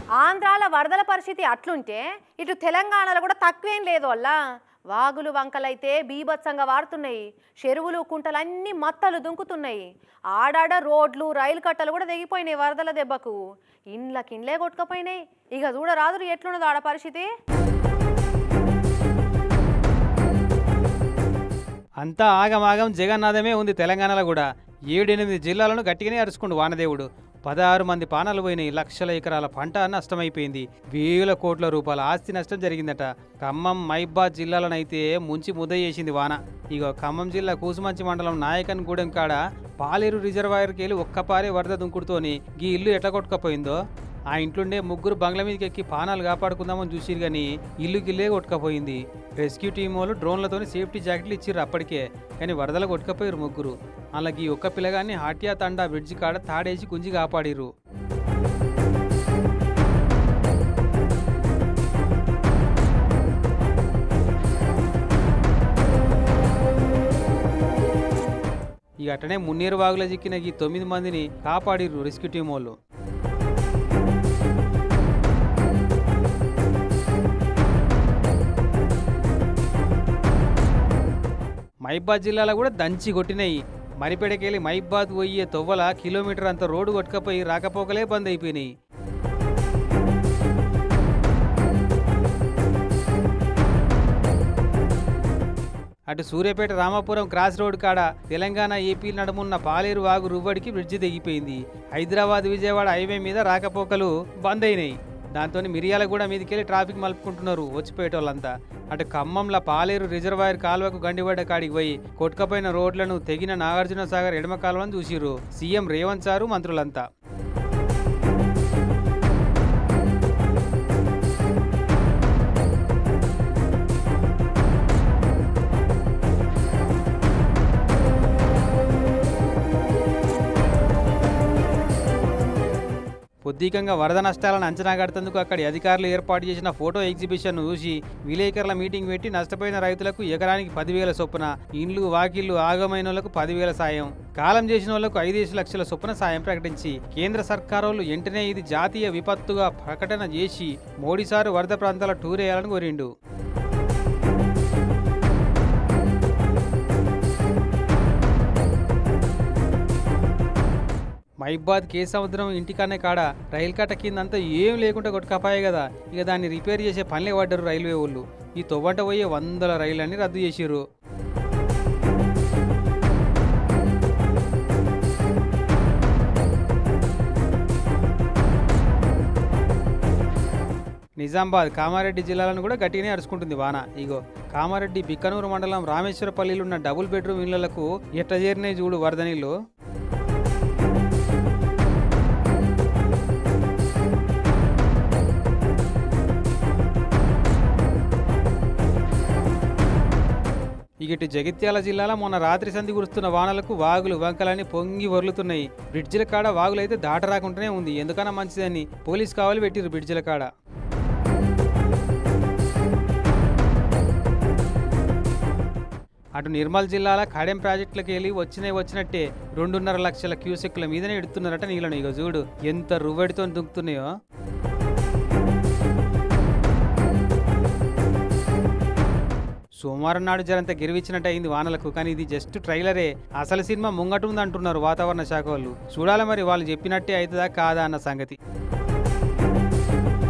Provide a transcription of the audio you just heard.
ఆంధ్రాల వరదల పరిస్థితి అట్లుంటే ఇటు తెలంగాణలో కూడా తక్కువేం లేదు వల్ల వాగులు వంకలైతే బీభత్సంగా వారుతున్నాయి చెరువులు కుంటలన్నీ మత్తలు దుంకుతున్నాయి ఆడాడ రోడ్లు రైలు కట్టలు కూడా తెగిపోయినాయి వరదల దెబ్బకు ఇండ్లకి ఇండ్లే కొట్టుకపోయినాయి ఇక చూడరాదురు ఎట్లున్నదో ఆడ పరిస్థితి అంతా ఆగమాగం జగన్నాథమే ఉంది తెలంగాణలో కూడా ఏడెనిమిది జిల్లాలను గట్టిగానే అరుచుకుండు వానదేవుడు పదహారు మంది పానాలు పోయినాయి లక్షల ఎకరాల పంట నష్టమైపోయింది వేల కోట్ల రూపాయల ఆస్తి నష్టం జరిగిందట ఖమ్మం మైబాద్ జిల్లాలనైతే ముంచి ముద్ద చేసింది వాన ఇగో ఖమ్మం జిల్లా కూసుమంచి మండలం నాయకన్ గూడెం కాడ పాలేరు రిజర్వాయర్కి వెళ్ళి ఒక్కపారే వరద దుంకుడుతోని గీ ఇల్లు ఎట్లా కొట్టుకపోయిందో ఆ ఇంట్లోండే ముగ్గురు బంగ్లా మీదకి ఎక్కి పానాలు కాపాడుకుందామని చూసిరు కానీ ఇల్లు గిల్లే కొట్టుకపోయింది రెస్క్యూ టీం వాళ్ళు డ్రోన్లతోని సేఫ్టీ జాకెట్లు ఇచ్చిర్రు అప్పటికే కానీ వరదలు కొట్టుకపోయారు ముగ్గురు అలాగే ఈ ఒక్క పిల్లగాన్ని హాటియా తండా బ్రిడ్జి కాడ తాడేసి గుంజి కాపాడిర్రు ఇక అట్టనే మున్నీరు వాగులో చిక్కిన ఈ తొమ్మిది మందిని కాపాడిర్రు రెస్క్యూ టీం వాళ్ళు మైబాద్ జిల్లాలో కూడా దంచి కొట్టినాయి మరిపెడకెళ్ళి మైబాద్ పోయే తొవ్వల కిలోమీటర్ అంత రోడ్డు కొట్టుకపోయి రాకపోకలే బంద్ అయిపోయినాయి అటు సూర్యాపేట రామాపురం క్రాస్ రోడ్ కాడ తెలంగాణ ఏపీ నడుమున్న పాలేరు వాగు రువ్వడికి బ్రిడ్జి తెగిపోయింది హైదరాబాద్ విజయవాడ హైవే మీద రాకపోకలు బంద్ అయినాయి దాంతో మిరియాలగూడ మీదకెళ్ళి ట్రాఫిక్ మలుపుకుంటున్నారు వచ్చిపోయేటోళ్ళంతా అటు ఖమ్మంలో పాలేరు రిజర్వాయర్ కాలువకు గండిపడ్డ కాడికి పోయి కొట్టుకపోయిన రోడ్లను తెగిన నాగార్జున సాగర్ ఎడమ కాలువను చూసిర్రు సీఎం రేవంత్ సారు మంత్రులంతా పొద్దికంగా వరద నష్టాలను అంచనా కడుతందుకు అక్కడి అధికారులు ఏర్పాటు చేసిన ఫోటో ఎగ్జిబిషన్ను చూసి విలేకరుల మీటింగ్ పెట్టి నష్టపోయిన రైతులకు ఎకరానికి పదివేల చొప్పున ఇండ్లు వాకిళ్లు ఆగమైన వాళ్లకు పదివేల సాయం కాలం చేసిన వాళ్లకు ఐదేసి లక్షల చొప్పున సాయం ప్రకటించి కేంద్ర సర్కారోళ్ళు వెంటనే ఇది జాతీయ విపత్తుగా ప్రకటన చేసి మోడీసారు వరద ప్రాంతాల టూర్ వేయాలని కోరిండు మైబాద్ కే సముద్రం ఇంటికనే కాడ రైలు కట్ట కిందంతా ఏం లేకుండా కొట్టుకపాయే కదా ఇక దాన్ని రిపేర్ చేసే పనులే పడ్డారు రైల్వే వాళ్ళు ఈ తొవ్వంట పోయే వందల రైళ్ళని రద్దు చేసిర్రు నిజామాబాద్ కామారెడ్డి జిల్లాలను కూడా గట్టిగానే అరుచుకుంటుంది వాన ఇగో కామారెడ్డి బిక్కనూరు మండలం రామేశ్వరపల్లిలో ఉన్న డబుల్ బెడ్రూమ్ ఇళ్లకు ఎట్ట చేరినాయి చూడు వరద నీళ్ళు ఇక ఇటు జగిత్యాల జిల్లాలో మొన్న రాత్రి సంధి కురుస్తున్న వానలకు వాగులు వంకలని పొంగి వరులుతున్నాయి బ్రిడ్జిల కాడ వాగులు అయితే దాటరాకుండానే ఉంది ఎందుకన్నా మంచిదని పోలీస్ కావాలి పెట్టిరు బ్రిడ్జిల కాడ అటు నిర్మల్ జిల్లాల ఖాడెం ప్రాజెక్టులకు వెళ్ళి వచ్చినవి వచ్చినట్టే రెండున్నర లక్షల క్యూసెక్ల మీదనే ఎడుతున్నారట నీళ్ళను ఇక చూడు ఎంత రువ్వడితో దుంకుతున్నాయో సోమవారం నాడు జరంత గిరివిచ్చినట్టు అయింది వానలకు కానీ ఇది జస్ట్ ట్రైలరే అసలు సినిమా ముంగటుంది అంటున్నారు వాతావరణ శాఖ వాళ్ళు చూడాలి మరి వాళ్ళు చెప్పినట్టే అవుతుందా కాదా అన్న సంగతి